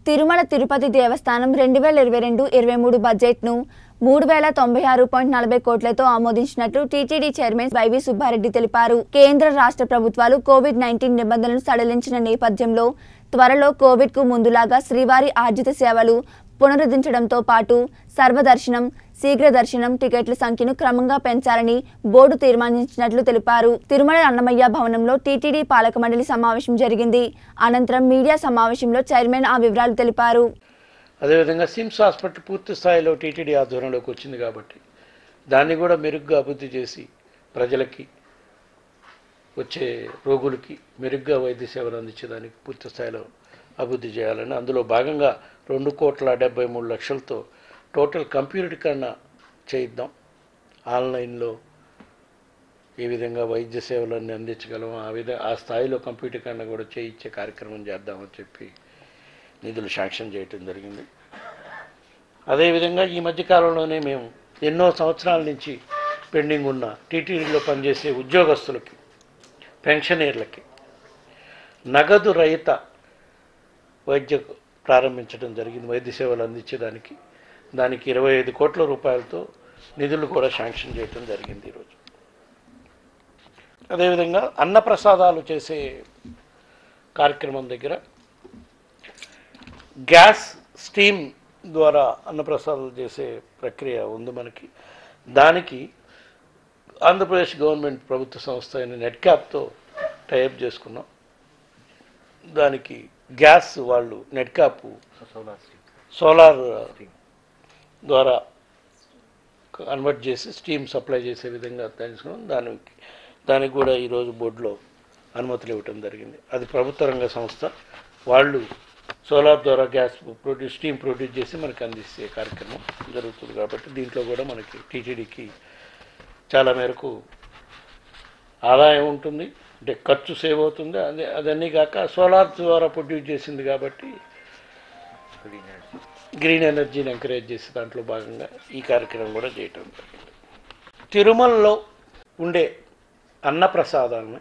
తిరుమల తిరుపతి దేవస్థానం రెండు వేల ఇరవై రెండు ఇరవై మూడు బడ్జెట్ను మూడు వేల తొంభై ఆరు పాయింట్ నలభై కోట్లతో ఆమోదించినట్లు టీటీడీ చైర్మన్ వైవి సుబ్బారెడ్డి తెలిపారు కేంద్ర రాష్ట్ర ప్రభుత్వాలు కోవిడ్ నైన్టీన్ నిబంధనలు సడలించిన నేపథ్యంలో త్వరలో కోవిడ్ కు ముందులాగా శ్రీవారి ఆర్జిత సేవలు పునరుద్ధరించడంతో పాటు సర్వదర్శనం శీఘ్ర దర్శనం టికెట్ల సంఖ్యను క్రమంగా పెంచాలని బోర్డు తీర్మానించినట్లు తెలిపారు తిరుమల అన్నమయ్య భవనంలో టీటీడీ పాలక మండలి సమావేశం జరిగింది అనంతరం మీడియా సమావేశంలో చైర్మన్ ఆ వివరాలు తెలిపారు అదేవిధంగా సిమ్స్ హాస్పిటల్ పూర్తి స్థాయిలో టీటీడీ ఆధ్వర్యంలోకి వచ్చింది కాబట్టి దాన్ని కూడా మెరుగ్గా అభివృద్ధి చేసి ప్రజలకి వచ్చే రోగులకి మెరుగ్గా వైద్య సేవలు అందించడానికి పూర్తి స్థాయిలో అభివృద్ధి చేయాలని అందులో భాగంగా రెండు కోట్ల డెబ్బై మూడు లక్షలతో టోటల్ కంప్యూటరీకరణ చేయిద్దాం ఆన్లైన్లో ఏ విధంగా వైద్య సేవలన్నీ అందించగలం ఆ విధంగా ఆ స్థాయిలో కంప్యూటరీకరణ కూడా చేయించే కార్యక్రమం చేద్దామని చెప్పి నిధులు శాంక్షన్ చేయటం జరిగింది అదేవిధంగా ఈ మధ్యకాలంలోనే మేము ఎన్నో సంవత్సరాల నుంచి పెండింగ్ ఉన్న టీటీడీలో పనిచేసే ఉద్యోగస్తులకి పెన్షనర్లకి నగదు రహిత వైద్య ప్రారంభించడం జరిగింది వైద్య సేవలు అందించడానికి దానికి ఇరవై ఐదు కోట్ల రూపాయలతో నిధులు కూడా శాంక్షన్ చేయడం జరిగింది ఈరోజు అదేవిధంగా అన్నప్రసాదాలు చేసే కార్యక్రమం దగ్గర గ్యాస్ స్టీమ్ ద్వారా అన్నప్రసాదాలు చేసే ప్రక్రియ ఉంది మనకి దానికి ఆంధ్రప్రదేశ్ గవర్నమెంట్ ప్రభుత్వ సంస్థ అయిన నెట్క్యాప్తో టైప్ చేసుకున్నాం దానికి గ్యాస్ వాళ్ళు నెట్క్యాప్ సోలార్ ద్వారా కన్వర్ట్ చేసి స్టీమ్ సప్లై చేసే విధంగా తెలుసుకున్నాం దానికి దానికి కూడా ఈరోజు బోర్డులో అనుమతులు ఇవ్వటం జరిగింది అది ప్రభుత్వ రంగ సంస్థ వాళ్ళు సోలార్ ద్వారా గ్యాస్ ప్రొడ్యూస్ స్టీమ్ ప్రొడ్యూస్ చేసి మనకి అందిస్తే కార్యక్రమం జరుగుతుంది కాబట్టి దీంట్లో కూడా మనకి టీటీడీకి చాలా మేరకు ఆదాయం ఉంటుంది అంటే ఖర్చు సేవ్ అవుతుంది అదే అదన్నీ కాక సోలార్ ద్వారా ప్రొడ్యూస్ చేసింది కాబట్టి గ్రీన్ ఎనర్జీని ఎంకరేజ్ చేసి దాంట్లో భాగంగా ఈ కార్యక్రమం కూడా చేయటం జరిగింది తిరుమలలో ఉండే అన్నప్రసాదాలను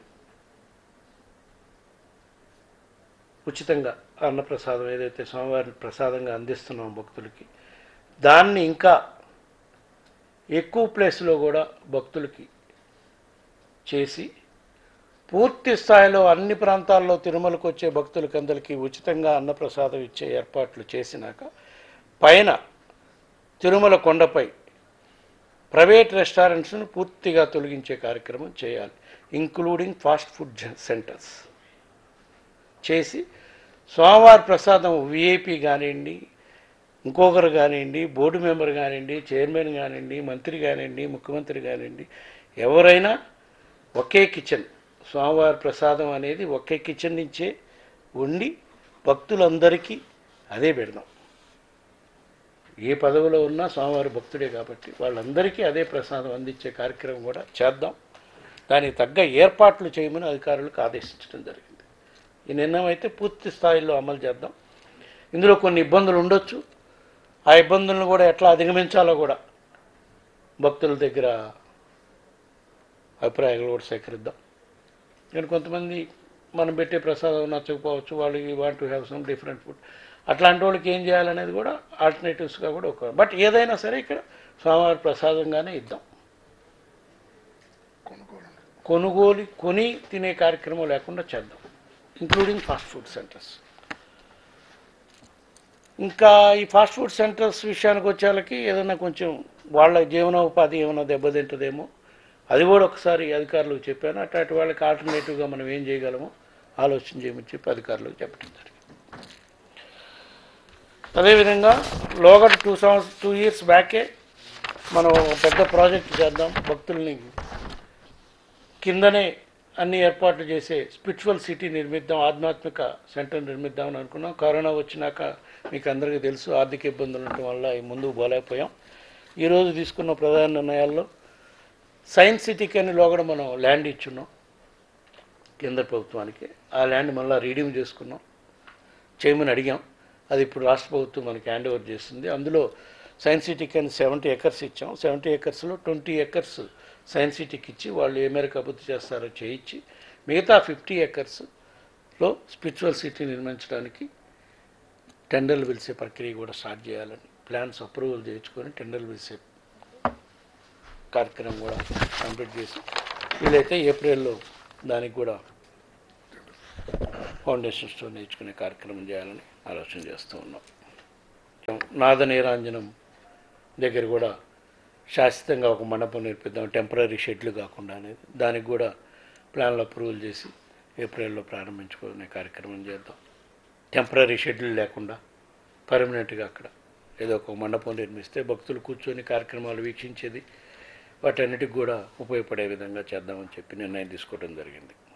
ఉచితంగా అన్నప్రసాదం ఏదైతే స్వామివారి ప్రసాదంగా అందిస్తున్నాం భక్తులకి దాన్ని ఇంకా ఎక్కువ ప్లేస్లో కూడా భక్తులకి చేసి పూర్తి స్థాయిలో అన్ని ప్రాంతాల్లో తిరుమలకు వచ్చే భక్తులకి అందరికీ ఉచితంగా అన్నప్రసాదం ఇచ్చే ఏర్పాట్లు చేసినాక పైన తిరుమల కొండపై ప్రైవేట్ రెస్టారెంట్స్ను పూర్తిగా తొలగించే కార్యక్రమం చేయాలి ఇంక్లూడింగ్ ఫాస్ట్ ఫుడ్ సెంటర్స్ చేసి స్వామివారి ప్రసాదం విఐపి కానివ్వండి ఇంకొకరు కానివ్వండి బోర్డు మెంబర్ కానివ్వండి చైర్మన్ కానివ్వండి మంత్రి కానివ్వండి ముఖ్యమంత్రి కానివ్వండి ఎవరైనా ఒకే కిచెన్ స్వామివారి ప్రసాదం అనేది ఒకే కిచెన్ నుంచే ఉండి భక్తులందరికీ అదే పెడదాం ఏ పదవిలో ఉన్నా స్వామివారి భక్తుడే కాబట్టి వాళ్ళందరికీ అదే ప్రసాదం అందించే కార్యక్రమం కూడా చేద్దాం దానికి తగ్గ ఏర్పాట్లు చేయమని అధికారులకు ఆదేశించడం జరిగింది ఈ నిర్ణయం అయితే పూర్తి స్థాయిలో అమలు చేద్దాం ఇందులో కొన్ని ఇబ్బందులు ఉండొచ్చు ఆ ఇబ్బందులను కూడా ఎట్లా అధిగమించాలో కూడా భక్తుల దగ్గర అభిప్రాయాలు కూడా సేకరిద్దాం కానీ కొంతమంది మనం పెట్టే ప్రసాదం నచ్చకపోవచ్చు వాళ్ళకి want to have some different food అట్లాంటి వాళ్ళకి ఏం చేయాలనేది కూడా ఆల్టర్నేటివ్స్గా కూడా ఒక బట్ ఏదైనా సరే ఇక్కడ స్వామివారి ప్రసాదంగానే ఇద్దాం కొనుగోలు కొని తినే కార్యక్రమం లేకుండా చేద్దాం ఇంక్లూడింగ్ ఫాస్ట్ ఫుడ్ సెంటర్స్ ఇంకా ఈ ఫాస్ట్ ఫుడ్ సెంటర్స్ విషయానికి వచ్చేళ్ళకి ఏదైనా కొంచెం వాళ్ళ జీవనోపాధి ఏమైనా దెబ్బతింటుందేమో అది కూడా ఒకసారి అధికారులకు చెప్పాను అట్లాంటి వాళ్ళకి ఆల్టర్నేటివ్గా మనం ఏం చేయగలమో ఆలోచన చేయమని చెప్పి అధికారులకు చెప్పడం జరిగింది అదేవిధంగా లోగడ టూ సంవత్సరం టూ ఇయర్స్ బ్యాకే మనం పెద్ద ప్రాజెక్ట్ చేద్దాం భక్తుల్ని కిందనే అన్ని ఏర్పాట్లు చేసే స్పిరిచువల్ సిటీ నిర్మిద్దాం ఆధ్యాత్మిక సెంటర్ నిర్మిద్దామని అనుకున్నాం కరోనా వచ్చినాక మీకు అందరికీ తెలుసు ఆర్థిక ఇబ్బందులు ఉండటం వల్ల ఈ ముందుకు పోలేకపోయాం ఈరోజు తీసుకున్న ప్రధాన నిర్ణయాల్లో సైన్స్ సిటీకి అని లోగడ మనం ల్యాండ్ ఇచ్చున్నాం కేంద్ర ప్రభుత్వానికి ఆ ల్యాండ్ మళ్ళీ రీడీమ్ చేసుకున్నాం చేయమని అడిగాం అది ఇప్పుడు రాష్ట్ర ప్రభుత్వం మనకి హ్యాండ్ ఓవర్ చేస్తుంది అందులో సైన్స్ సిటీకి అని సెవెంటీ ఎకర్స్ ఇచ్చాం సెవెంటీ ఎకర్స్లో ట్వంటీ ఎకర్స్ సైన్స్ సిటీకి ఇచ్చి వాళ్ళు ఏ మేరకు అభివృద్ధి చేస్తారో చేయించి మిగతా ఫిఫ్టీ ఎకర్స్లో స్పిరిచువల్ సిటీ నిర్మించడానికి టెండర్లు పిలిచే ప్రక్రియ కూడా స్టార్ట్ చేయాలని ప్లాన్స్ అప్రూవల్ చేయించుకొని టెండర్లు పిలిచే కార్యక్రమం కూడా కంప్లీట్ చేసి వీలైతే ఏప్రిల్లో దానికి కూడా ఫౌండేషన్ స్టోన్ నేర్చుకునే కార్యక్రమం చేయాలని ఆలోచన చేస్తూ ఉన్నాం నాద నీరాంజనం దగ్గర కూడా శాశ్వతంగా ఒక మండపం నేర్పిద్దాం టెంపరీ షెడ్లు కాకుండా అనేది దానికి కూడా ప్లాన్లు అప్రూవల్ చేసి ఏప్రిల్లో ప్రారంభించుకునే కార్యక్రమం చేద్దాం టెంపరీ షెడ్యూల్ లేకుండా పర్మనెంట్గా అక్కడ ఏదో ఒక మండపం నిర్మిస్తే భక్తులు కూర్చొని కార్యక్రమాలు వీక్షించేది వాటన్నిటికి కూడా ఉపయోగపడే విధంగా చేద్దామని చెప్పి నిర్ణయం తీసుకోవడం జరిగింది